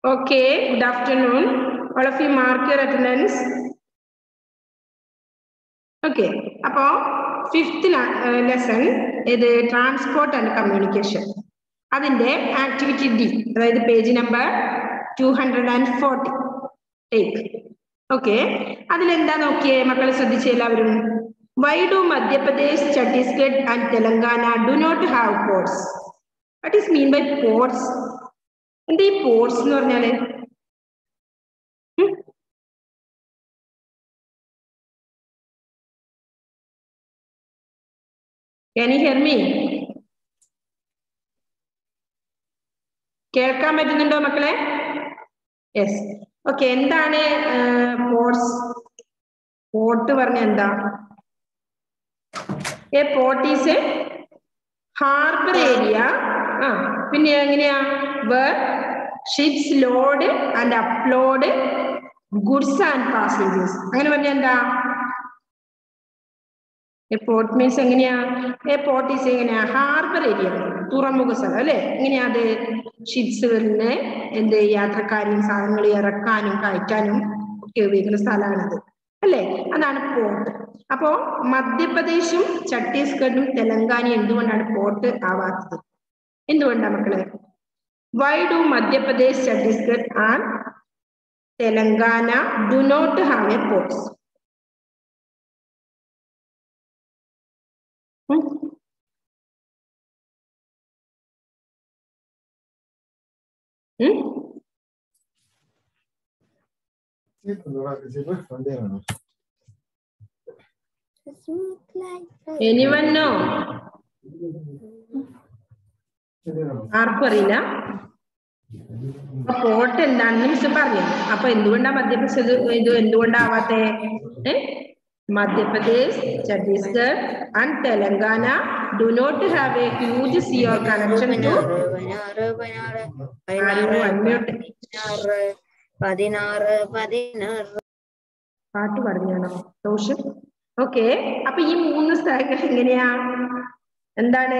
Okay, good afternoon. All of you mark your attendance. Okay അപ്പോ fifth lesson ഇത് transport and communication അതിന്റെ activity D അതായത് page number two hundred and forty take okay അതിലെന്താ നോക്കിയേ മക്കൾ ശ്രദ്ധിച്ച എല്ലാവരും why do Madhya Pradesh Chhattisgarh and Telangana do not have ports what is mean by ports എന്താ ഈ പോർട്സ് എന്ന് പറഞ്ഞാല് ഉം? Can you hear me? കേൾക്കാൻ പറ്റുന്നുണ്ടോ മക്കളെ യെസ് ഓക്കെ എന്താണ് പോർട്സ് പോർട്ട് പറഞ്ഞ എന്താ a port is a harbour area ആ പിന്നെ എങ്ങനെയാ where ships load and upload goods and passengers അങ്ങനെ പറഞ്ഞ എന്താ എ പോർട്ട് മീൻസ് എങ്ങനെയാ എ പോർട്ട് ഈസ് എങ്ങനെയാ ഹാർബർ ഏരിയ തുറമുഖ സ്ഥലം അല്ലെ എങ്ങനെയാ അത് ഷിപ്സുകളിൽ എന്ത് യാത്രക്കാരെയും സാധനങ്ങൾ ഇറക്കാനും കയറ്റാനും ഒക്കെ ഉപയോഗിക്കുന്ന സ്ഥലമാണത് അല്ലെ അതാണ് പോർട്ട് അപ്പോ മധ്യപ്രദേശും ഛത്തീസ്ഗഡും തെലങ്കാനയും എന്തുകൊണ്ടാണ് പോർട്ട് ആവാത്തത് എന്തുകൊണ്ടാ മക്കളെ why do Madhya Pradesh Chhattisgarh and Telangana do not have a ports hmm. Hmm? Sí, cuando va que se respondieron. Anyone know? ആർക്കും അറിയില്ല അപ്പൊ പോർട്ട് എന്താണെന്ന് മിസ് പറഞ്ഞു അപ്പൊ എന്തുകൊണ്ടാ മധ്യപ്രദേശ് ഇത് എന്തുകൊണ്ടാവാത്തെ ഏ Madhya Pradesh Chhattisgarh and Telangana do not have a huge shore connection to പതിനാറ് പതിനാറ് ആരും പതിനാറ് unmute. പതിനാറ് പതിനാറ് പതിനാറ് പാട്ട് പറഞ്ഞാണോ റോഷൻ ഓക്കെ അപ്പൊ ഈ മൂന്ന് സ്ഥലങ്ങൾ എങ്ങനെയാ എന്താണ്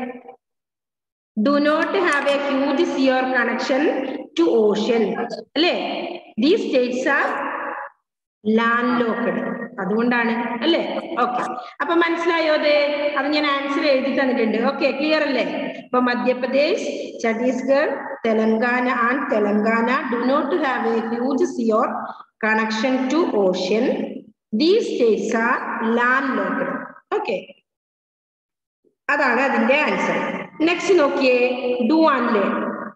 do not have a huge shore connection to ocean അല്ലേ these states are land locked അതുകൊണ്ടാണ് അല്ലേ ഓക്കെ അപ്പൊ മനസ്സിലായോ അത് അത് ഞാൻ ആൻസർ എഴുതി തന്നിട്ടുണ്ട് ഓക്കെ ക്ലിയർ അല്ലേ അപ്പൊ Madhya Pradesh Chhattisgarh Telangana and Telangana do not have a huge shore connection to ocean these states are land locked okay അതാണ് അതിന്റെ ആൻസർ നെക്സ്റ്റ് നോക്കിയേ ഡു ആൻഡ് ലേൺ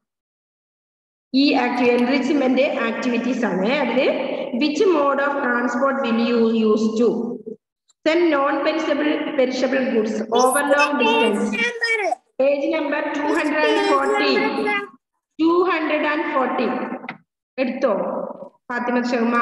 ഈ ആക്ടി എൻറിച്ച്മെന്റ് ആക്ടിവിറ്റീസ് ആണ് അതില് which mode of transport will you use to send non perishable perishable goods over long distance page number two hundred and forty two hundred and forty എടുത്തോ ഫാത്തിമ ശർമ്മ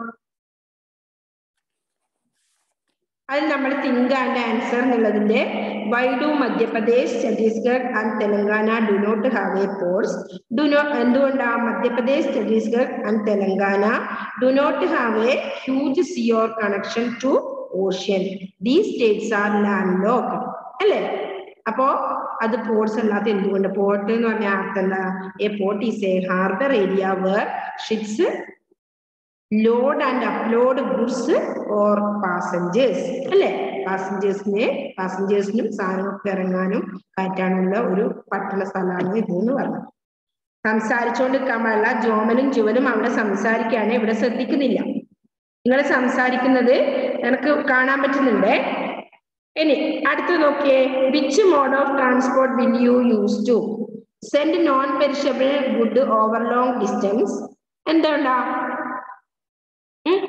അതിൽ നമ്മൾ think and answer എന്നുള്ളതിന്റെ why do Madhya Pradesh Chhattisgarh and Telangana do not have a ports do not എന്തുകൊണ്ടാ Madhya Pradesh Chhattisgarh and Telangana do not have a huge shore connection to ocean these states are land lock അല്ലേ അപ്പോ അത് ports അല്ലാത്ത എന്തുകൊണ്ട് പോർട്ട് എന്ന് പറഞ്ഞ അർത്ഥം എന്താ a port is a harbour area where ships load and upload goods or passengers അല്ലെ പാസഞ്ചേഴ്സിനെ പാസഞ്ചേഴ്സിനും സാധനങ്ങൾക്ക് ഇറങ്ങാനും കയറ്റാനുള്ള ഒരു പട്ടണ സ്ഥലമാണ് ഇത് എന്ന് പറഞ്ഞു സംസാരിച്ചുകൊണ്ടിരിക്കാൻ പാടില്ല ജോമനും ജുവനും അവിടെ സംസാരിക്കുകയാണ് ഇവിടെ ശ്രദ്ധിക്കുന്നില്ല നിങ്ങൾ സംസാരിക്കുന്നത് എനിക്ക് കാണാൻ പറ്റുന്നുണ്ട് ഇനി അടുത്ത് നോക്കിയേ which mode of transport will you use to send non perishable good over long distance എന്താ ഉം?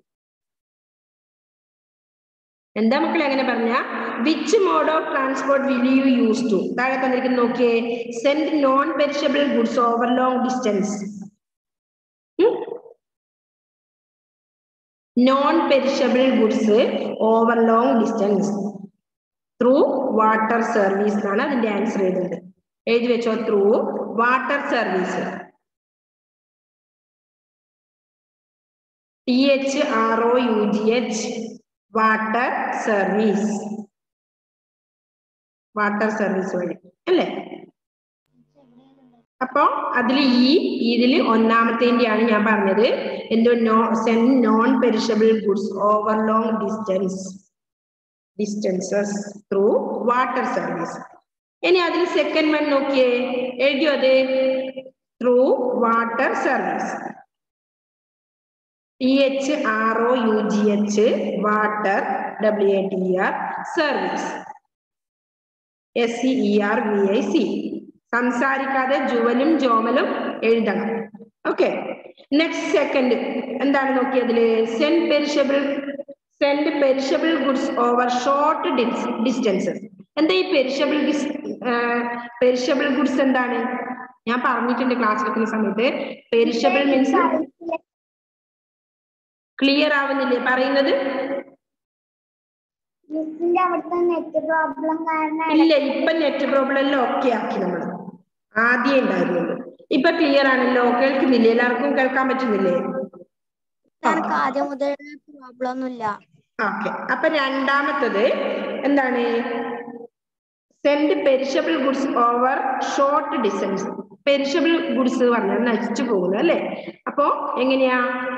എന്താ മക്കളെ അങ്ങനെ പറഞ്ഞ which mode of transport will you use to താഴെ തന്നിരിക്കുന്ന നോക്കിയേ send non perishable goods over long distance non perishable goods over long distance through water service എന്നാണ് അതിന്റെ ആൻസർ ചെയ്തത് എഴുതി വെച്ചോ through water service T H R O U G H water service water service വഴി അല്ലേ അപ്പോ അതിൽ ഈ ഇതിൽ ഒന്നാമത്തേന്റെയാണ് ഞാൻ പറഞ്ഞത് എന്തോ no send non perishable goods over long distance distances through water service ഇനി അതിൽ സെക്കൻഡ് വൺ നോക്കിയേ എഴുതിയോ അത് through water service T H R O U G H water W A T R service S C E R V I C സംസാരിക്കാതെ ജുവലും ജോമലും എഴുതണം okay next second എന്താണ് നോക്കിയതില് send perishable send perishable goods over short distances എന്താ ഈ perishable perishable goods എന്താണ് ഞാൻ പറഞ്ഞിട്ടുണ്ട് ക്ലാസ് എടുക്കുന്ന സമയത്ത് പെരിഷബിൾ മീൻസ് ക്ലിയർ ആവുന്നില്ലേ പറയുന്നത് മിസ്സിന്റെ അവിടുത്തെ നെറ്റ് പ്രോബ്ലം കാരണം ഇല്ല ഇപ്പൊ നെറ്റ് പ്രോബ്ലം എല്ലാം ഓക്കെ ആക്കി നമ്മൾ ആദ്യം ഉണ്ടായിരുന്നുള്ളൂ ഇപ്പൊ ക്ലിയർ ആണല്ലോ കേൾക്കുന്നില്ലേ എല്ലാവർക്കും കേൾക്കാൻ പറ്റുന്നില്ലേ എനിക്ക് ആദ്യം മുതൽ പ്രോബ്ലം ഒന്നുമില്ല ഓക്കെ അപ്പൊ രണ്ടാമത്തത് എന്താണ് send perishable goods over short distance perishable goods പറഞ്ഞാൽ നശിച്ചു പോകുന്നു അല്ലെ അപ്പോ എങ്ങനെയാ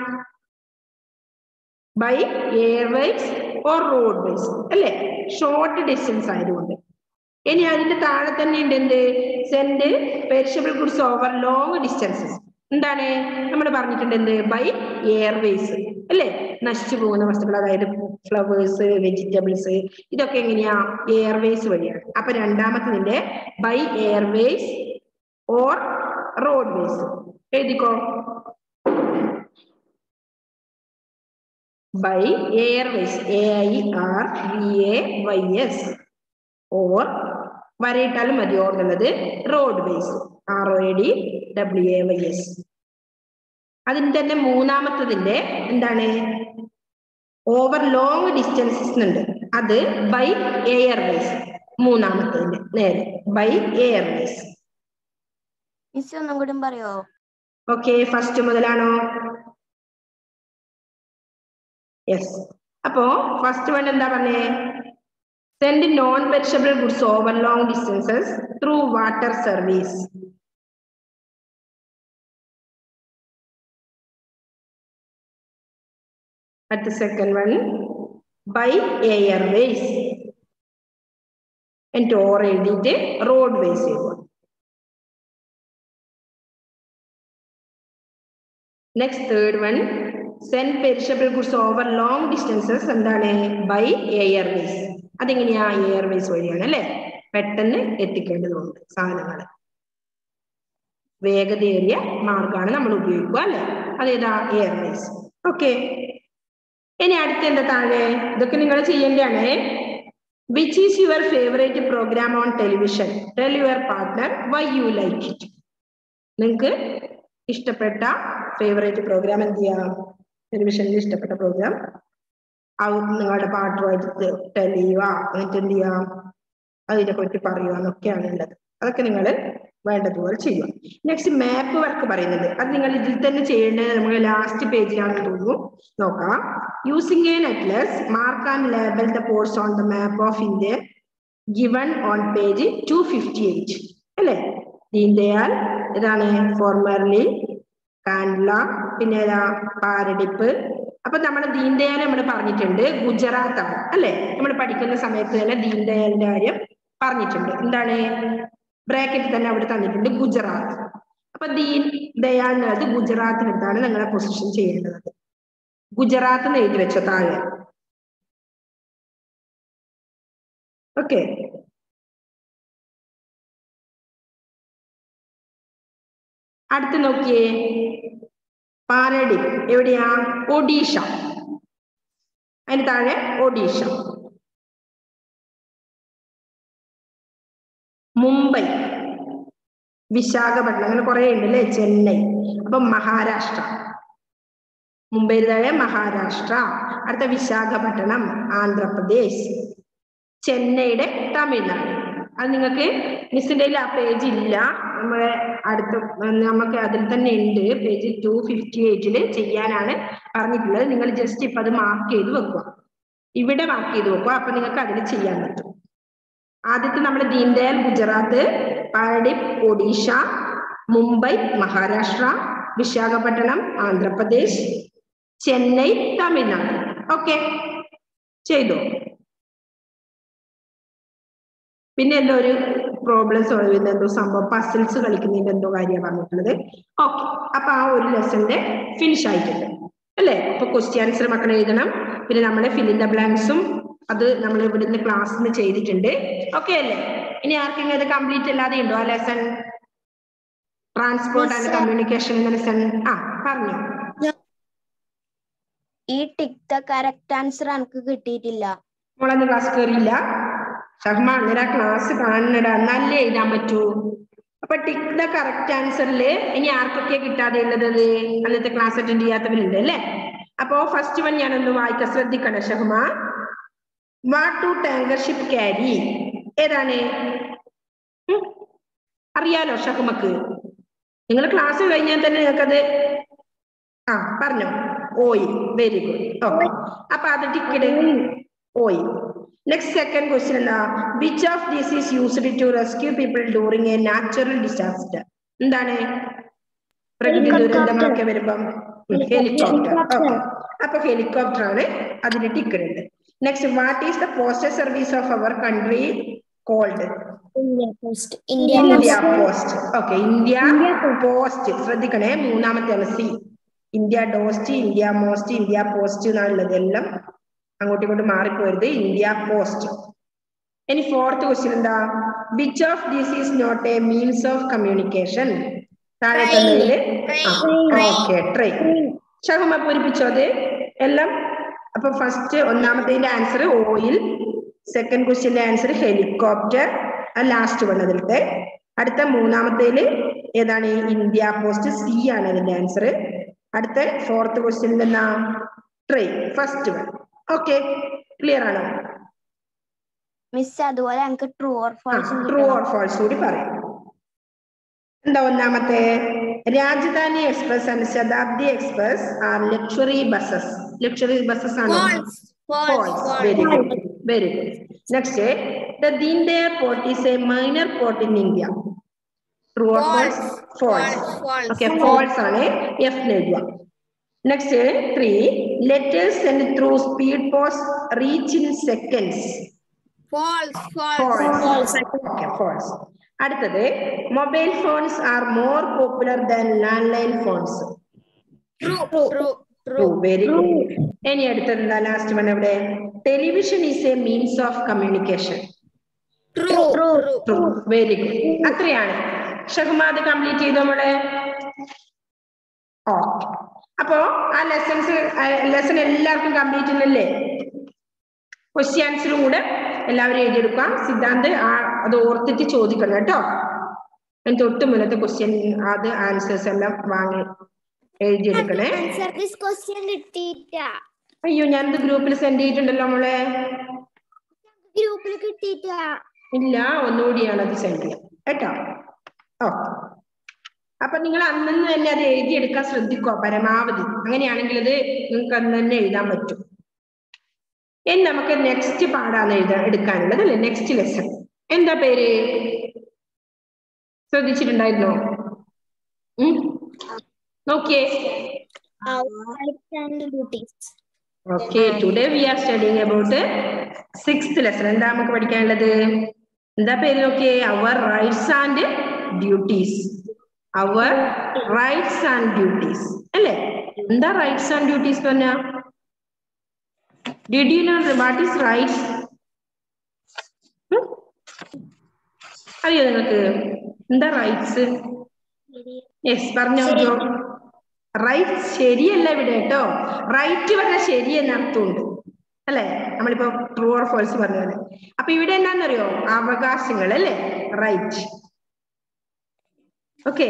by airways or road ways അല്ലെ ഷോർട്ട് ഡിസ്റ്റൻസ് ആയതുകൊണ്ട് ഇനി അതിന്റെ താഴെ തന്നെ ഉണ്ട് എന്ത് send perishable goods over long distances എന്താണ് നമ്മൾ പറഞ്ഞിട്ടുണ്ട് എന്ത് ബൈ എയർവേസ് അല്ലെ നശിച്ചു പോകുന്ന വസ്തുക്കൾ അതായത് ഫ്ലവേഴ്സ് വെജിറ്റബിൾസ് ഇതൊക്കെ എങ്ങനെയാ എയർവേസ് വഴിയാണ് അപ്പൊ രണ്ടാമത്തതിന്റെ by airways or road ways എഴുതിക്കോ by airways A I R V A Y S or വരയിട്ടാലും മതി ഓർന്നുള്ളത് road ways R O A D W A Y S അതിന് തന്നെ മൂന്നാമത്തതിന്റെ എന്താണ് ഓവർ ലോങ് ഡിസ്റ്റൻസസ് ഉണ്ട് അത് ബൈ എയർവേസ് മൂന്നാമത്തതിന്റെ നേരെ ബൈ എയർവേസ് മിസ് ഒന്നും കൂടി പറയോ ഓക്കെ ഫസ്റ്റ് മുതലാണോ യെസ് അപ്പോ ഫസ്റ്റ് വൺ എന്താ പറഞ്ഞേ send non perishable goods over long distances through water service അടുത്ത സെക്കൻഡ് വൺ ബൈ എയർവേസ് എന്നിട്ട് ഓർ എഴുതിയിട്ട് റോഡ് വേസ് ചെയ്യുക next third one send perishable goods over long distances എന്താണ് by airways അതെങ്ങനെയാ airways വഴിയാണ് അല്ലെ പെട്ടെന്ന് എത്തിക്കേണ്ടതുണ്ട് സാധനങ്ങൾ വേഗതയേറിയ മാർഗമാണ് നമ്മൾ ഉപയോഗിക്കുക അല്ലെ അതേതാ എയർവേസ് ഓക്കെ ഇനി അടുത്ത എന്താ താഴെ ഇതൊക്കെ നിങ്ങൾ ചെയ്യേണ്ടതാണ് which is your favourite programme on television tell your partner why you like it നിങ്ങൾക്ക് ഇഷ്ടപ്പെട്ട ഫേവറേറ്റ് പ്രോഗ്രാം എന്ത് ചെയ്യാം ടെലിവിഷനിൽ ഇഷ്ടപ്പെട്ട പ്രോഗ്രാം നിങ്ങളുടെ പാട്ടുമായിട്ട് ടെൽ ചെയ്യുക എന്നിട്ട് എന്ത് ചെയ്യാം അതിനെ പറ്റി പറയുക എന്നൊക്കെയാണ് ഉള്ളത് അതൊക്കെ നിങ്ങൾ വേണ്ടതുപോലെ ചെയ്യുക നെക്സ്റ്റ് മാപ്പ് വർക്ക് പറയുന്നുണ്ട് അത് നിങ്ങൾ ഇതിൽ തന്നെ ചെയ്യേണ്ടത് നമ്മൾ ലാസ്റ്റ് പേജിലാണെന്ന് തോന്നുന്നു നോക്കാം using a netless mark and label the ports on the map of India given on page two fifty eight അല്ലേ ദീൻദയാൽ ഇതാണ് ഫോർമർലി കാൻഡ്ല പിന്നെ ഏതാ പാരഡിപ്പ് അപ്പൊ നമ്മൾ ദീൻദയാൽ നമ്മൾ പറഞ്ഞിട്ടുണ്ട് ഗുജറാത്ത് ആണ് അല്ലെ നമ്മൾ പഠിക്കുന്ന സമയത്ത് തന്നെ ദീൻദയാലിന്റെ കാര്യം പറഞ്ഞിട്ടുണ്ട് എന്താണ് ബ്രാക്കറ്റ് തന്നെ അവിടെ തന്നിട്ടുണ്ട് ഗുജറാത്ത് അപ്പൊ ദീൻ ദയാൽ എന്നുള്ളത് ഗുജറാത്തിനടുത്താണ് നിങ്ങളെ പൊസിഷൻ ചെയ്യേണ്ടത് ഗുജറാത്ത് എന്ന് എഴുതി വെച്ചോ താഴെ ഓക്കെ അടുത്ത് നോക്കിയേ പാരഡി എവിടെയാ ഒഡീഷ അതിന് താഴെ ഒഡീഷ മുംബൈ വിശാഖപട്ടണം അങ്ങനെ കുറെ ഉണ്ട് അല്ലേ ചെന്നൈ അപ്പൊ മഹാരാഷ്ട്ര മുംബൈ താഴെ മഹാരാഷ്ട്ര അടുത്ത വിശാഖപട്ടണം ആന്ധ്രാപ്രദേശ് ചെന്നൈയുടെ തമിഴ്നാട് അത് നിങ്ങൾക്ക് മിസ്സിന്റെ ആ പേജ് ഇല്ല നമ്മളെ അടുത്ത നമുക്ക് അതിൽ തന്നെ ഉണ്ട് പേജ് ടു ഫിഫ്റ്റി എയ്റ്റില് ചെയ്യാനാണ് പറഞ്ഞിട്ടുള്ളത് നിങ്ങൾ ജസ്റ്റ് ഇപ്പൊ അത് മാർക്ക് ചെയ്ത് വെക്കുക ഇവിടെ മാർക്ക് ചെയ്ത് വെക്കുക അപ്പൊ നിങ്ങൾക്ക് അതിൽ ചെയ്യാൻ പറ്റും ആദ്യത്തെ നമ്മൾ ദീൻദയാൽ ഗുജറാത്ത് പാരഡിപ് ഒഡീഷ മുംബൈ മഹാരാഷ്ട്ര വിശാഖപട്ടണം ആന്ധ്രാപ്രദേശ് ചെന്നൈ തമിഴ്നാട് ഓക്കെ ചെയ്തു പിന്നെ എന്തോ ഒരു പ്രോബ്ലം സോൾവ് ചെയ്യുന്ന എന്തോ സംഭവം പസിൽസ് കളിക്കുന്നതിന്റെ എന്തോ കാര്യമാണ് പറഞ്ഞിട്ടുള്ളത് ഓക്കെ അപ്പൊ ആ ഒരു ലെസന്റെ ഫിനിഷ് ആയിട്ടുണ്ട് അല്ലേ അപ്പൊ ക്വസ്റ്റ്യൻ ആൻസർ മക്കൾ എഴുതണം പിന്നെ നമ്മളെ ഫില്ലിൻ ദ ബ്ലാങ്ക്സും അത് നമ്മൾ ഇവിടുന്ന് ക്ലാസ്സിൽ ചെയ്തിട്ടുണ്ട് ഓക്കെ അല്ലേ ഇനി ആർക്കെങ്കിലും അത് കംപ്ലീറ്റ് അല്ലാതെ ഉണ്ടോ ആ ലെസൺ ട്രാൻസ്പോർട്ട് ആൻഡ് കമ്മ്യൂണിക്കേഷൻ എന്ന ലെസൺ ആ പറഞ്ഞു ഈ ടിക് ദ കറക്റ്റ് ആൻസർ എനിക്ക് കിട്ടിയിട്ടില്ല മോളന്ന് ക്ലാസ് കയറിയില്ല ഷഹ്മ അങ്ങനെ ആ ക്ലാസ് കാണണടാ എന്നാലേ എഴുതാൻ പറ്റൂ അപ്പൊ ടിക് ദ കറക്റ്റ് ആൻസറില് ഇനി ആർക്കൊക്കെ കിട്ടാതെ ഉള്ളത് അത് അന്നത്തെ ക്ലാസ് അറ്റൻഡ് ചെയ്യാത്തവരുണ്ട് അല്ലേ അപ്പോ ഫസ്റ്റ് വൺ ഞാനൊന്ന് വായിക്കാൻ ശ്രദ്ധിക്കണം Shahma what do tanker ship carry ഏതാണ് ഉം? അറിയാലോ ഷഹ്മക്ക് നിങ്ങൾ ക്ലാസ് കഴിഞ്ഞാൽ തന്നെ നിങ്ങൾക്കത് ആ പറഞ്ഞോ ഓയിൽ വെരി ഗുഡ് ഓക്കെ അപ്പൊ അത് ticket oil next second question എന്താ which of this is used to rescue people during a natural disaster എന്താണ് പ്രകൃതി ദുരന്തങ്ങളൊക്കെ വരുമ്പം ഹെലികോപ്റ്റർ ഓക്കെ അപ്പൊ ഹെലികോപ്റ്റർ ആണ് അതിന് ടിക്കറ്റ് ഉണ്ട് next what is the postal service of our country called India post India India post okay India post ശ്രദ്ധിക്കണേ മൂന്നാമത്തെ C India dost India most India post എന്നുള്ളത് എല്ലാം അങ്ങോട്ടും ഇങ്ങോട്ടും മാറിപ്പോരുത് ഇന്ത്യ പോസ്റ്റ് ഇനി ഫോർത്ത് ക്വസ്റ്റ്യൻ എന്താ which of this is not a means of communication താഴെ തന്നതില് ഓക്കെ ട്രെയിൻ ഷഹുമ പൂരിപ്പിച്ചോ അത് എല്ലാം അപ്പൊ ഫസ്റ്റ് ഒന്നാമത്തെ ആൻസർ ഓയിൽ സെക്കൻഡ് ക്വസ്റ്റ്യന്റെ ആൻസർ ഹെലികോപ്റ്റർ ലാസ്റ്റ് വന്നതിലത്തെ അടുത്ത മൂന്നാമത്തേല് ഏതാണ് ഇന്ത്യ പോസ്റ്റ് സി ആണ് അതിന്റെ ആൻസർ അടുത്ത ഫോർത്ത് ക്വസ്റ്റ്യനിൽ എന്നാ train first one okay clear ആണോ മിസ് അതുപോലെ എനിക്ക് true or false true or false കൂടി പറയാം എന്താ ഒന്നാമത്തെ Rajdhani express and Shatabdi express are luxury buses luxury buses ആണോ False. Very good. Very good. Next, eh, the Deen Dayal port is a minor port in India. True or false? False. Okay, false ആണ് F എഴുതുക. Next, eh, three, letters sent through speed post reach in seconds. False. False. Okay, false. അടുത്തത് mobile phones are more popular than land line phones True. True. True very good ഇനി അടുത്തത് എന്താ last one എവിടെ television is a means of communication True. True. True very good അത്രയാണ് Shahmad complete ചെയ്തോ നമ്മളെ okay അപ്പോ ആ ലെസൺസ് ലെസൺ എല്ലാവർക്കും കംപ്ലീറ്റ് ഇല്ലല്ലേ ക്വസ്റ്റ്യൻ ആൻസറും കൂടെ എല്ലാവരും എഴുതിയെടുക്കാം സിദ്ധാന്ത് ആ അത് ഓർത്തിട്ട് ചോദിക്കണം കേട്ടോ അതിന് തൊട്ട് മുന്നത്തെ ക്വസ്റ്റ്യൻ അത് ആൻസേഴ്സ് എല്ലാം വാങ്ങി എഴുതിയെടുക്കണേ ആൻസർ ദിസ് ക്വസ്റ്റ്യൻ കിട്ടിയിട്ട അയ്യോ ഞാനിത് ഗ്രൂപ്പിൽ സെൻഡ് ചെയ്തിട്ടുണ്ടല്ലോ മോളെ ഗ്രൂപ്പിൽ കിട്ടിയിട്ട ഇല്ല ഒന്നുകൂടിയാണ് അത് സെൻഡ് ചെയ്യാം കേട്ടോ ഓ അപ്പൊ നിങ്ങൾ അന്നു തന്നെ അത് എഴുതിയെടുക്കാൻ ശ്രദ്ധിക്കോ പരമാവധി അങ്ങനെയാണെങ്കിൽ അത് നിങ്ങൾക്ക് അന്ന് തന്നെ എഴുതാൻ പറ്റും ഇനി നമുക്ക് നെക്സ്റ്റ് പാടാണ് എഴുതാൻ എടുക്കാനുള്ളത് അല്ലെ നെക്സ്റ്റ് ലെസൺ എന്താ പേര് ശ്രദ്ധിച്ചിട്ടുണ്ടായിരുന്നോ ഉം? നോക്കിയേ and duties okay today we are studying about sixth lesson എന്താ നമുക്ക് പഠിക്കാനുള്ളത് എന്താ പേര് നോക്കിയേ our rights and duties our rights and duties അല്ലേ എന്താ റൈറ്റ്സ് ആൻഡ് ഡ്യൂട്ടീസ് എന്ന് പറഞ്ഞാ did you know what is rights അറിയോ നിങ്ങൾക്ക് എന്താ റൈറ്റ്സ് യെസ് പറഞ്ഞോ ജോ റൈറ്റ് ശരിയല്ല ഇവിടെ കേട്ടോ റൈറ്റ് പറഞ്ഞാൽ ശരി എന്ന അർത്ഥമുണ്ട് അല്ലെ നമ്മളിപ്പോ ട്രൂ ഓർ ഫോൾസ് പറഞ്ഞ പോലെ അപ്പൊ ഇവിടെ എന്താണെന്നറിയോ അവകാശങ്ങൾ അല്ലേ റൈറ്റ് ഓക്കെ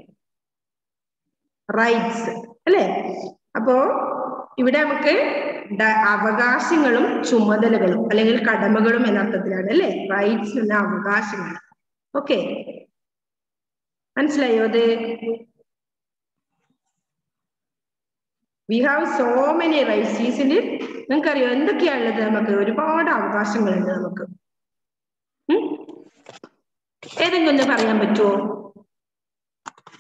റൈറ്റ്സ് അല്ലേ അപ്പോ ഇവിടെ നമുക്ക് ഡ- അവകാശങ്ങളും ചുമതലകളും അല്ലെങ്കിൽ കടമകളും എന്ന അർത്ഥത്തിലാണ് അല്ലേ റൈറ്റ്സ് എന്ന അവകാശങ്ങൾ ഓക്കെ മനസ്സിലായോ അത് we have so many rights ഈസിൽ നിങ്ങൾക്കറിയോ എന്തൊക്കെയാ ഉള്ളത് നമുക്ക് ഒരുപാട് അവകാശങ്ങളുണ്ട് നമുക്ക് ഉം? ഏതെങ്കിലും ഒന്ന് പറയാൻ പറ്റുമോ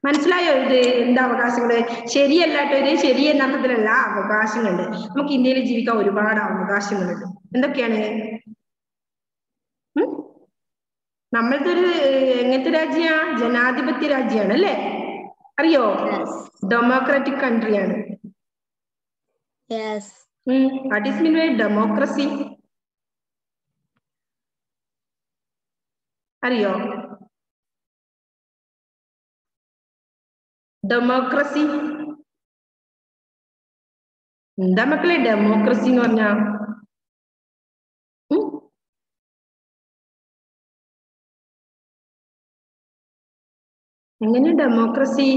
മനസ്സിലായോ ഇത് എന്താ അവകാശങ്ങള് ശരിയല്ലാട്ടോ ഇത് ശരി എന്ന അർത്ഥത്തിലല്ല അവകാശങ്ങളുണ്ട് നമുക്ക് ഇന്ത്യയിൽ ജീവിക്കാൻ ഒരുപാട് അവകാശങ്ങളുണ്ട് എന്തൊക്കെയാണ് ഉം? നമ്മളുടെ ഒരു എങ്ങനത്തെ രാജ്യ ജനാധിപത്യ രാജ്യമാണ് അല്ലേ അറിയോ ഡെമോക്രാറ്റിക് കൺട്രിയാണ് yes what is mean by democracy അറിയോ ഡെമോക്രസി എന്താ മക്കളെ ഡെമോക്രസി എന്ന് പറഞ്ഞ എങ്ങനെ ഡെമോക്രസി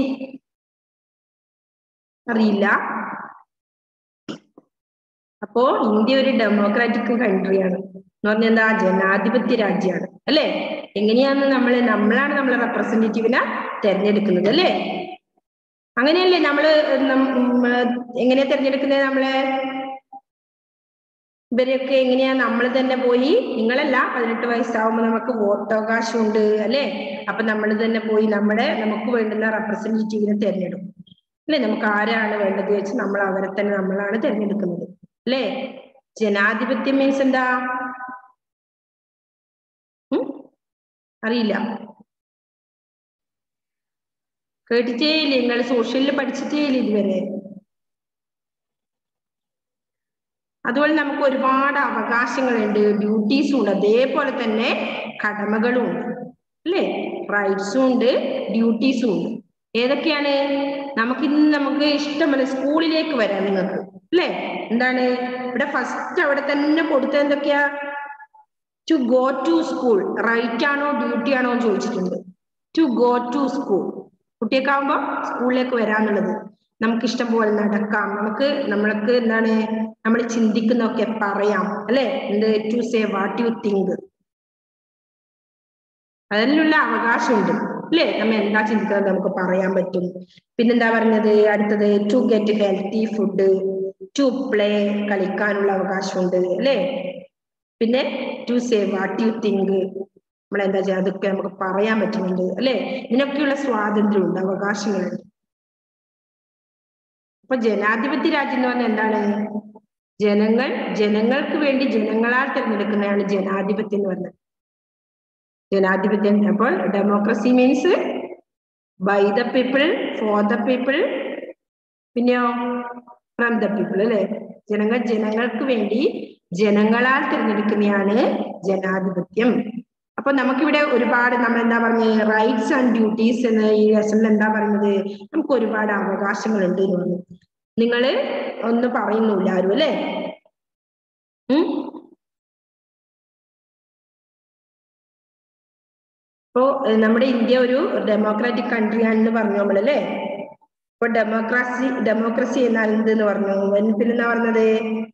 അറിയില്ല അപ്പോ ഇന്ത്യ ഒരു ഡെമോക്രാറ്റിക് കൺട്രിയാണ് എന്ന് പറഞ്ഞാൽ എന്താ ജനാധിപത്യ രാജ്യമാണ് അല്ലെ എങ്ങനെയാന്ന് നമ്മള് നമ്മളാണ് നമ്മളെ റെപ്രസെന്റേറ്റീവിനെ തെരഞ്ഞെടുക്കുന്നത് അല്ലേ അങ്ങനെയല്ലേ നമ്മള് നം- ഉം, എങ്ങനെയാ തെരഞ്ഞെടുക്കുന്നത് നമ്മളെ ഇവരെയൊക്കെ എങ്ങനെയാ നമ്മൾ തന്നെ പോയി നിങ്ങളല്ല പതിനെട്ട് വയസ്സാവുമ്പോൾ നമുക്ക് വോട്ടവകാശമുണ്ട് അല്ലെ അപ്പൊ നമ്മൾ തന്നെ പോയി നമ്മുടെ നമുക്ക് വേണ്ടുന്ന റെപ്രസെന്റേറ്റീവിനെ തെരഞ്ഞെടുക്കും അല്ലെ നമുക്ക് ആരാണ് വേണ്ടത് വെച്ച് നമ്മൾ അവരെ തന്നെ നമ്മളാണ് തെരഞ്ഞെടുക്കുന്നത് അല്ലേ ജനാധിപത്യം മീൻസ് എന്താ ഉം? അറിയില്ല കേട്ടിട്ടേ ഇല്ല നിങ്ങൾ സോഷ്യലിൽ പഠിച്ചിട്ടേ ഇല്ല ഇതുവരെ അതുപോലെ നമുക്ക് ഒരുപാട് അവകാശങ്ങളുണ്ട് ഡ്യൂട്ടീസും ഉണ്ട് അതേപോലെ തന്നെ കടമകളും ഉണ്ട് അല്ലേ റൈറ്റ്സും ഉണ്ട് ഡ്യൂട്ടീസും ഉണ്ട് ഏതൊക്കെയാണ് നമുക്ക് ഇന്ന് നമുക്ക് ഇഷ്ടമല്ല സ്കൂളിലേക്ക് വരാം നിങ്ങൾക്ക് അല്ലേ എന്താണ് ഇവിടെ ഫസ്റ്റ് അവിടെ തന്നെ കൊടുത്തത് എന്തൊക്കെയാ to go to school right ആണോ ഡ്യൂട്ടി ആണോ എന്ന് ചോദിച്ചിട്ടുണ്ട് ടു ഗോ ടു സ്കൂൾ കുട്ടിയൊക്കെ സ്കൂളിലേക്ക് വരാന്നുള്ളത് നമുക്ക് ഇഷ്ടം പോലെ നടക്കാം നമുക്ക് നമ്മൾക്ക് എന്താണ് നമ്മൾ ചിന്തിക്കുന്നൊക്കെ പറയാം അല്ലെ എന്ത് to say what you think അതിനുള്ള അവകാശമുണ്ട് അല്ലേ നമ്മ എന്താ ചിന്തിക്കുന്നത് നമുക്ക് പറയാൻ പറ്റും പിന്നെന്താ പറഞ്ഞത് അടുത്തത് to get healthy food to play കളിക്കാനുള്ള അവകാശമുണ്ട് അല്ലേ പിന്നെ to say what you think നമ്മൾ എന്താ ചെയ്യുക അതൊക്കെ നമുക്ക് പറയാൻ പറ്റുന്നുണ്ട് അല്ലെ ഇതിനൊക്കെയുള്ള സ്വാതന്ത്ര്യമുണ്ട് അവകാശങ്ങളുണ്ട് അപ്പൊ ജനാധിപത്യ രാജ്യം എന്ന് പറഞ്ഞാൽ എന്താണ് ജനങ്ങൾ ജനങ്ങൾക്ക് വേണ്ടി ജനങ്ങളാൽ തിരഞ്ഞെടുക്കുന്നതാണ് ജനാധിപത്യം എന്ന് പറഞ്ഞത് ജനാധിപത്യം അപ്പോൾ democracy means by the people for the people പിന്നെയോ ഫ്രം ദ പീപ്പിൾ അല്ലെ ജനങ്ങൾ ജനങ്ങൾക്ക് വേണ്ടി ജനങ്ങളാൽ തിരഞ്ഞെടുക്കുന്നതാണ് ജനാധിപത്യം അപ്പൊ നമുക്കിവിടെ ഒരുപാട് നമ്മൾ എന്താ പറഞ്ഞത് റൈറ്റ്സ് ആൻഡ് ഡ്യൂട്ടീസ് എന്ന ഈ ലെസണിൽ എന്താ പറയുന്നത് നമുക്ക് ഒരുപാട് അവകാശങ്ങളുണ്ട് എന്ന് പറഞ്ഞു നിങ്ങള് ഒന്ന് പറയുന്നില്ല ആരും അല്ലേ ഉം ഇപ്പോ ഏഹ്, നമ്മുടെ ഇന്ത്യ ഒരു ഡെമോക്രാറ്റിക് കൺട്രി ആണെന്ന് പറഞ്ഞു നമ്മളല്ലേ ഇപ്പൊ ഡെമോക്രാസി ഡെമോക്രസി എന്നാൽ എന്തെന്ന് പറഞ്ഞു വൻ- പിന്നെന്താ പറഞ്ഞത്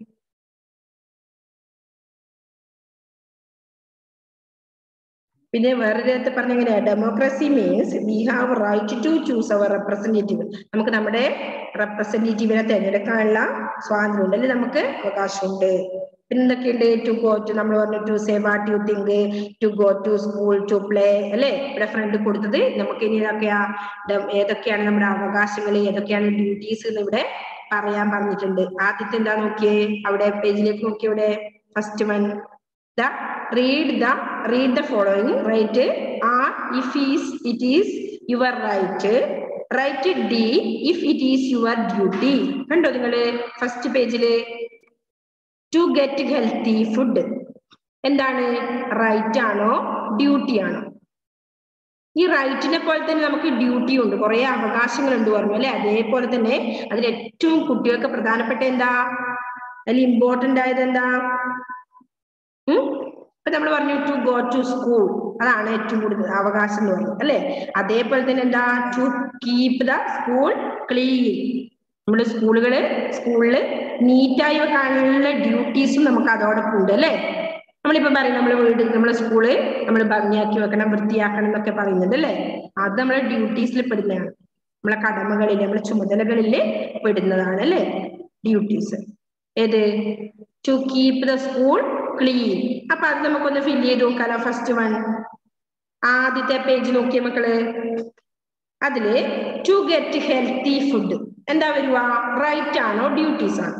പിന്നെ വേറൊരു വിധത്തിൽ പറഞ്ഞ എങ്ങനെയാ democracy means we have right to choose our representative നമുക്ക് നമ്മുടെ റെപ്രസെന്റേറ്റീവിനെ തിരഞ്ഞെടുക്കാനുള്ള സ്വാതന്ത്ര്യം ഉണ്ട് അല്ലെ നമുക്ക് അവകാശമുണ്ട് പിന്നെ എന്തൊക്കെയുണ്ട് ടു ഗോ ടു നമ്മൾ പറഞ്ഞു to say what you think to go to school to play അല്ലെ ഇവിടെ ഫ്രണ്ട് കൊടുത്തത് നമുക്ക് ഇനി ഇതൊക്കെയാ ഡം- ഏതൊക്കെയാണ് നമ്മുടെ അവകാശങ്ങൾ ഏതൊക്കെയാണ് ഡ്യൂട്ടീസ് എന്ന് ഇവിടെ പറയാൻ പറഞ്ഞിട്ടുണ്ട് ആദ്യത്തെ എന്താ നോക്കിയേ അവിടെ പേജിലേക്ക് നോക്കിയേ ഇവിടെ first one the read the read the following write r if is it is your right write d if it is your duty കണ്ടോ നിങ്ങള് ഫസ്റ്റ് പേജില് ടു ഗെറ്റ് ഹെൽത്തി ഫുഡ് എന്താണ് റൈറ്റ് ആണോ ഡ്യൂട്ടി ആണോ ഈ റൈറ്റിനെ പോലെ തന്നെ നമുക്ക് ഡ്യൂട്ടി ഉണ്ട് കുറെ അവകാശങ്ങളുണ്ട് പറഞ്ഞു അല്ലെ അതേപോലെ തന്നെ അതിൽ ഏറ്റവും കുട്ടികൾക്ക് പ്രധാനപ്പെട്ട എന്താ അതിൽ ഇമ്പോർട്ടന്റ് ആയത് എന്താ ഉം? ഇപ്പൊ നമ്മൾ പറഞ്ഞു ടു ഗോ ടു സ്കൂൾ അതാണ് ഏറ്റവും കൂടുതൽ അവകാശം എന്ന് പറയുന്നത് അല്ലെ അതേപോലെ തന്നെ എന്താ to keep the school clean നമ്മൾ സ്കൂളുകള് സ്കൂളില് നീറ്റായി വെക്കാനുള്ള ഡ്യൂട്ടീസും നമുക്ക് അതോടൊപ്പം ഉണ്ട് അല്ലെ നമ്മളിപ്പോ പറയും നമ്മളെ വീട് നമ്മളെ സ്കൂള് നമ്മൾ ഭംഗിയാക്കി വെക്കണം വൃത്തിയാക്കണം എന്നൊക്കെ പറയുന്നത് അല്ലെ അത് നമ്മളെ ഡ്യൂട്ടീസിൽ പെടുന്നതാണ് നമ്മളെ കടമകളിൽ നമ്മളെ ചുമതലകളിൽ പെടുന്നതാണ് അല്ലെ ഡ്യൂട്ടീസ് ഏത് to keep the school clean അപ്പൊ അത് നമുക്കൊന്ന് ഫില്ല് ചെയ്ത് നോക്കാലോ ഫസ്റ്റ് വൺ ആദ്യത്തെ പേജ് നോക്കിയ മക്കള് അതില് ടു ഗെറ്റ് ഹെൽത്തി ഫുഡ് എന്താ വരുക റൈറ്റ് ആണോ ഡ്യൂട്ടീസ് ആണോ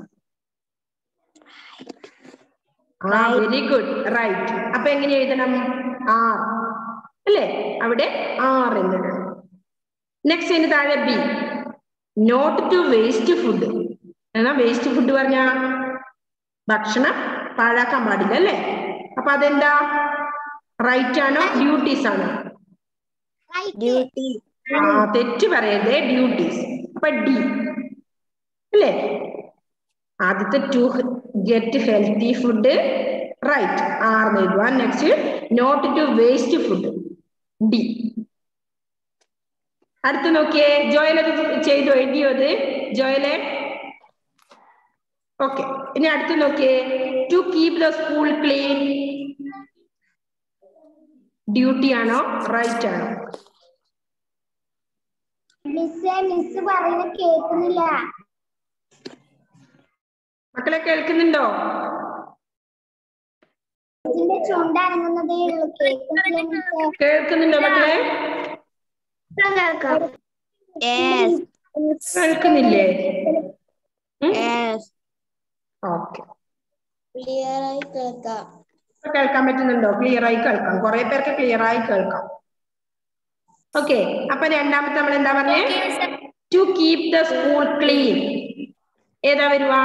ആ വെരി ഗുഡ് റൈറ്റ് അപ്പൊ എങ്ങനെ എഴുതണം ആർ അല്ലേ അവിടെ ആർ എന്നിടണം നെക്സ്റ്റ് അതിന് താഴെ B not to waste food എന്നാ വേസ്റ്റ് ഫുഡ് പറഞ്ഞ ഭക്ഷണം പാഴാക്കാൻ പാടില്ല അല്ലേ അപ്പൊ അതെന്താ റൈറ്റ് ആണോ ഡ്യൂട്ടീസ് ആണോ ഡ്യൂട്ടി ആ തെറ്റ് പറയരുത് ഡ്യൂട്ടീസ് അപ്പൊ ഡി അല്ലേ ആദ്യത്തെ to get healthy food right R എഴുതുക next not to waste food D അടുത്ത് നോക്കിയേ ജോയൽ അത് ചെയ്തു എഴുതിയോ അത് ജോയലെ ഓക്കെ ഇനി അടുത്ത് നോക്കിയേ to keep the school clean duty ആണോ റൈറ്റ് ആണോ മിസ് മിസ് പറയുന്ന കേൾക്കുന്നില്ല മക്കളെ കേൾക്കുന്നുണ്ടോ ഇതിന്റെ ചുണ്ട് അനങ്ങുന്നതേ ഉള്ളൂ കേൾക്കുന്നില്ല മിസ് കേൾക്കുന്നുണ്ടോ മക്കളെ കേൾക്കാം കേൾക്കുന്നില്ലേ ഓക്കെ ക്ലിയർ ആയി കേൾക്കാം കേൾക്കാൻ പറ്റുന്നുണ്ടോ ക്ലിയർ ആയി കേൾക്കാം കുറെ പേർക്ക് ക്ലിയർ ആയി കേൾക്കാം ഓക്കെ അപ്പൊ രണ്ടാമത്തെ നമ്മൾ എന്താ പറഞ്ഞേ to keep the school clean ഏതാ വരുവാ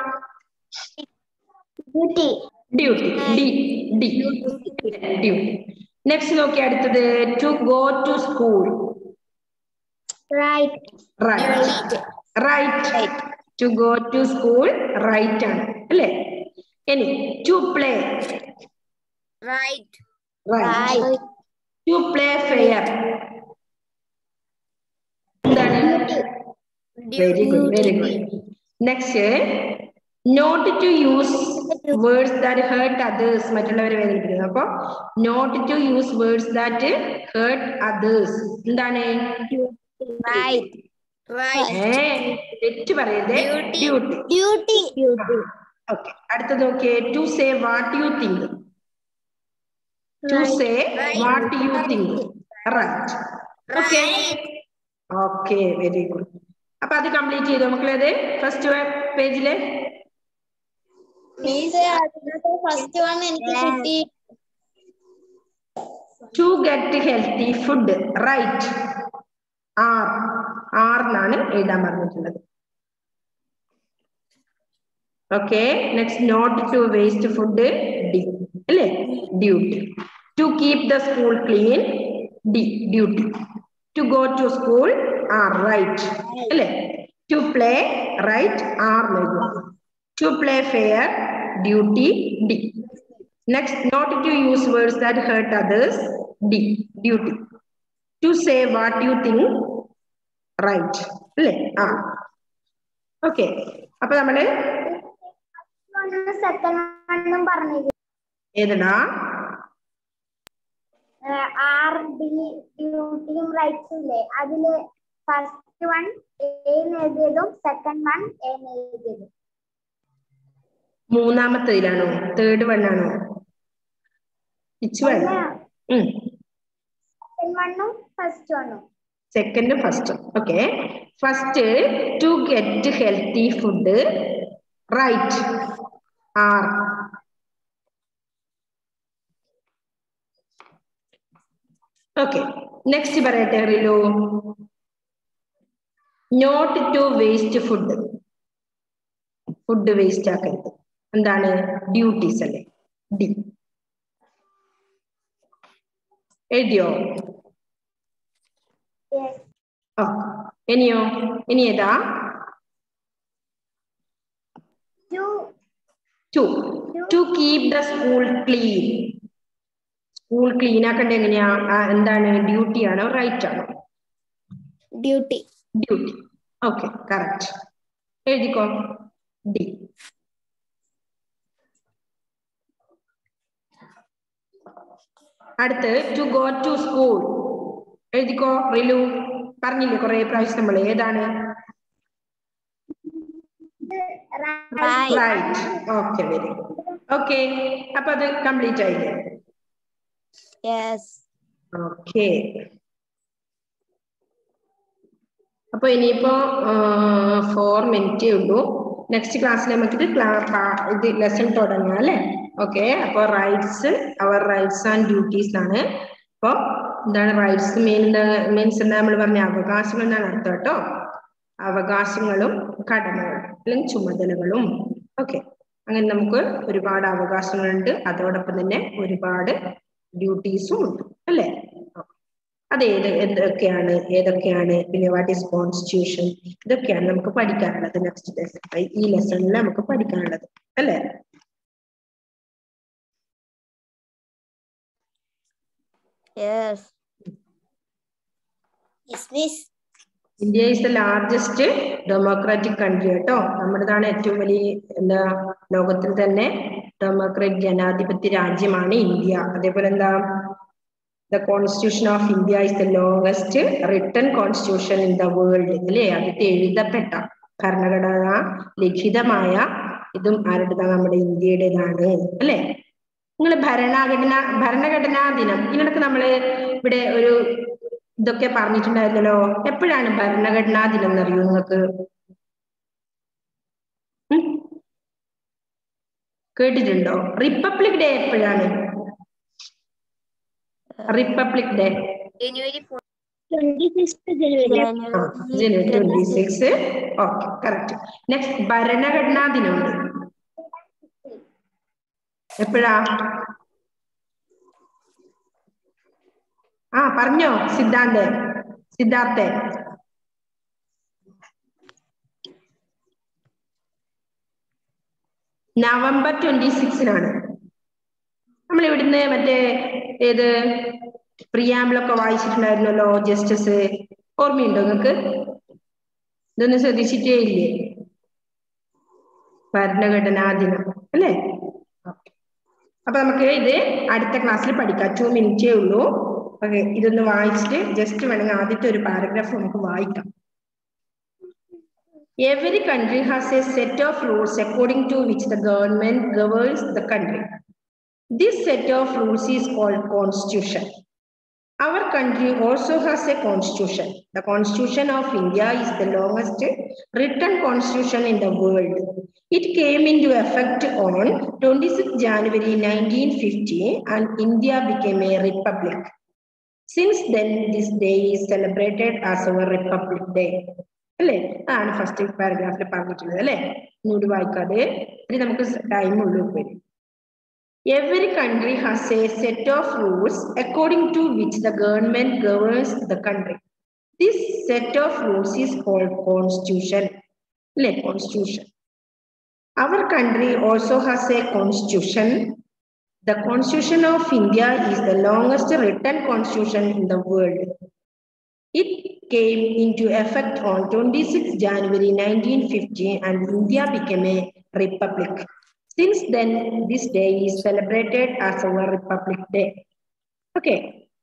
duty duty D D duty next നോക്കി അടുത്തത് to go to school right right right to go to school right ആണ് അല്ലേ ഇനി to play Right. Right to play fair എന്താണ് very good very good next not to use words that hurt others മറ്റുള്ളവരെ വേദനിപ്പിക്കുന്നത് അപ്പൊ not to use words that hurt others എന്താണ് right Right. ഏ തെറ്റ് പറയരുത് Duty. ഡ്യൂട്ടി ഡ്യൂട്ടി ഓക്കെ അടുത്ത നോക്കിയേ to say what you think to say what you think right okay okay very good അപ്പൊ അത് കംപ്ലീറ്റ് ചെയ്തോ മക്കളെ അത് ഫസ്റ്റ് പേജില് മിസ് അതിനകത്ത് ഫസ്റ്റ് വൺ എനിക്ക് കിട്ടി to get healthy food right R R എന്നാണ് എഴുതാൻ പറഞ്ഞിട്ടുള്ളത് okay next not to waste food D അല്ലേ duty to keep the school clean D duty to go to school R right അല്ലേ to play right R to play fair duty D next not to use words that hurt others D duty to say what you think right അല്ലേ ആ okay അപ്പൊ നമ്മള് second വണ്ണും പറഞ്ഞത് ഏതെടാ R D ഡ്യൂട്ടിയും റൈറ്റ്സും ഇല്ലേ അതില് first one എന്ന് എഴുതിയതും second one എന്ന് എഴുതിയതും മൂന്നാമത്തേതിലാണോ തേർഡ് വൺ ആണോ ഇച്ച് വൺ സെക്കൻഡ് വണ്ണും ഫസ്റ്റ് വണ്ണും second first okay first to get healthy food right R okay next പറയട്ടെ Rilu not to waste food food waste ആക്കരുത് എന്താണ് ഡ്യൂട്ടീസ് അല്ലേ ഡി എഴുതിയോ Yes. ആ ഇനിയോ ഇനി ഏതാ to to to keep the school clean school clean ആക്കേണ്ടത് എങ്ങനെയാ ആ, എന്താണ് ഡ്യൂട്ടി ആണോ റൈറ്റ് ആണോ ഡ്യൂട്ടി ഡ്യൂട്ടി ഓക്കെ കറക്റ്റ് എഴുതിക്കോ ഡി അടുത്ത് ടു ഗോ ടു സ്കൂൾ എഴുതിക്കോ റിലു പറഞ്ഞില്ലേ കുറെ പ്രാവശ്യം നമ്മൾ ഏതാണ് റൈറ്റ് ഓക്കെ വെരി ഓക്കെ അപ്പൊ അത് കംപ്ലീറ്റ് ആയില്ലേ യെസ് ഓക്കെ അപ്പൊ ഇനിയിപ്പോ ഫോർ മിനിറ്റേ ഉള്ളൂ നെക്സ്റ്റ് ക്ലാസ്സിൽ നമുക്കിത് ക്ലാ- പാ- ഇത് ലെസൺ തുടങ്ങാം അല്ലേ ഓക്കെ അപ്പൊ rights our rights and duties ആണ് അപ്പൊ എന്താണ് റൈറ്റ്സ് മീൻ മീൻസ് എന്താ നമ്മൾ പറഞ്ഞ അവകാശങ്ങൾ എന്നാണ് അർത്ഥം കേട്ടോ അവകാശങ്ങളും കടമകളും അല്ലെങ്കിൽ ചുമതലകളും ഓക്കെ അങ്ങനെ നമുക്ക് ഒരുപാട് അവകാശങ്ങളുണ്ട് അതോടൊപ്പം തന്നെ ഒരുപാട് ഡ്യൂട്ടീസും ഉണ്ട് അല്ലേ അത് ഏത് എന്തൊക്കെയാണ് ഏതൊക്കെയാണ് പിന്നെ വാട്ട് ഈസ് കോൺസ്റ്റിറ്റ്യൂഷൻ ഇതൊക്കെയാണ് നമുക്ക് പഠിക്കാനുള്ളത് നെക്സ്റ്റ് ലെസൺ ഈ ലെസണിൽ നമുക്ക് പഠിക്കാനുള്ളത് അല്ലേ Yes. Yes, miss. India is the largest democratic country കേട്ടോ നമ്മുടേതാണ് ഏറ്റവും വലിയ എന്താ ലോകത്തിൽ തന്നെ ഡെമോക്രാറ്റിക് ജനാധിപത്യ രാജ്യമാണ് ഇന്ത്യ അതേപോലെ എന്താ the constitution of India is the longest written constitution in the world അല്ലേ അതിട്ട് എഴുതപ്പെട്ട ഭരണഘടന ലിഖിതമായ ഇതും ആരുടേതാണ് നമ്മുടെ ഇന്ത്യയുടേതാണ് അല്ലേ നിങ്ങൾ ഭരണഘടന ഭരണഘടനാ ദിനം ഇതിനൊക്കെ നമ്മള് ഇവിടെ ഒരു ഇതൊക്കെ പറഞ്ഞിട്ടുണ്ടായിരുന്നല്ലോ എപ്പോഴാണ് ഭരണഘടനാ ദിനം എന്നറിയോ നിങ്ങൾക്ക് ഉം? കേട്ടിട്ടുണ്ടോ റിപ്പബ്ലിക് ഡേ എപ്പോഴാണ് republic day January 4th. Twenty six January January twenty six okay correct next ഭരണഘടനാ ദിനമുണ്ട് എപ്പോഴാ ആ പറഞ്ഞോ സിദ്ധാന്ത് സിദ്ധാർത്ഥേ നവംബർ ട്വന്റി സിക്സിനാണ് നമ്മൾ ഇവിടുന്ന് മറ്റേ ഏത് പ്രിയാമ്പിളൊക്കെ വായിച്ചിട്ടുണ്ടായിരുന്നല്ലോ ജസ്റ്റിസ് ഓർമ്മയുണ്ടോ നിങ്ങൾക്ക് ഇതൊന്നും ശ്രദ്ധിച്ചിട്ടേ ഇല്ലേ ഭരണഘടനാ ദിനം അല്ലേ അപ്പൊ നമുക്ക് ഇത് അടുത്ത ക്ലാസ്സിൽ പഠിക്കാം ടു മിനിറ്റേ ഉള്ളൂ ഓക്കെ ഇതൊന്ന് വായിച്ചിട്ട് ജസ്റ്റ് വേണമെങ്കിൽ ആദ്യത്തെ ഒരു പാരഗ്രാഫ് നമുക്ക് വായിക്കാം Every country has a set of rules according to which the government governs the country. This set of rules is called constitution. Our country also has a constitution. The constitution of India is the longest written constitution in the world. It came into effect on 26 January 1950 and India became a republic. Since then, this day is celebrated as our Republic Day. അല്ലേ അതാണ് first പാരഗ്രാഫിൽ പറഞ്ഞിട്ടുള്ളത് അല്ലേ ഇങ്ങോട്ട് വായിക്കാതെ ഇനി നമുക്ക് time ഉള്ളൂ ഇപ്പൊ every country has a set of rules according to which the government governs the country this set of rules is called constitution അല്ലേ constitution our country also has a constitution The Constitution of India is the longest written constitution in the world. It came into effect on 26 January 1950 and India became a republic. Since then, this day is celebrated as our Republic Day. Okay.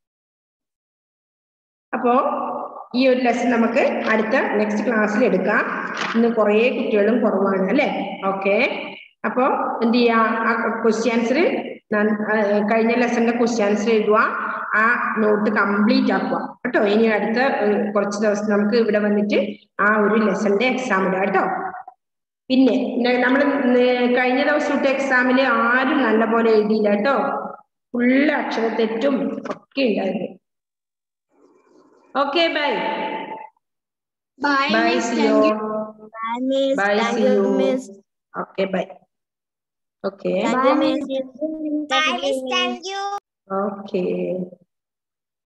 അപ്പോ ഈ ഒരു lesson നമുക്ക് അടുത്ത next ക്ലാസ്സിൽ എടുക്കാം ഇന്ന് കുറേ കുട്ടികളും കുറവാണ് അല്ലെ ഓക്കെ അപ്പോ എന്ത് ചെയ്യാ ആ ക്വസ്റ്റ്യൻ ആൻസർ കഴിഞ്ഞ ലെസണിന്റെ ക്വസ്റ്റ്യൻ ആൻസർ എഴുതുക ആ നോട്ട് കംപ്ലീറ്റ് ആക്കുക കേട്ടോ ഇനി അടുത്ത ഏഹ്, കുറച്ച് ദിവസം നമുക്ക് ഇവിടെ വന്നിട്ട് ആ ഒരു ലെസണിന്റെ എക്സാം ഇടാം കേട്ടോ പിന്നെ നമ്മൾ കഴിഞ്ഞ ദിവസത്തെ എക്സാമിൽ ആരും നല്ല പോലെ എഴുതിയില്ല കേട്ടോ ഫുള്ള് അക്ഷരത്തെറ്റും ഒക്കെ ഉണ്ടായിരുന്നു okay bye Bye, bye miss. See you Thank you. Bye, miss. Bye, Thank see you, you. miss. Okay bye okay Thank you, miss. Bye, miss. Thank you. Okay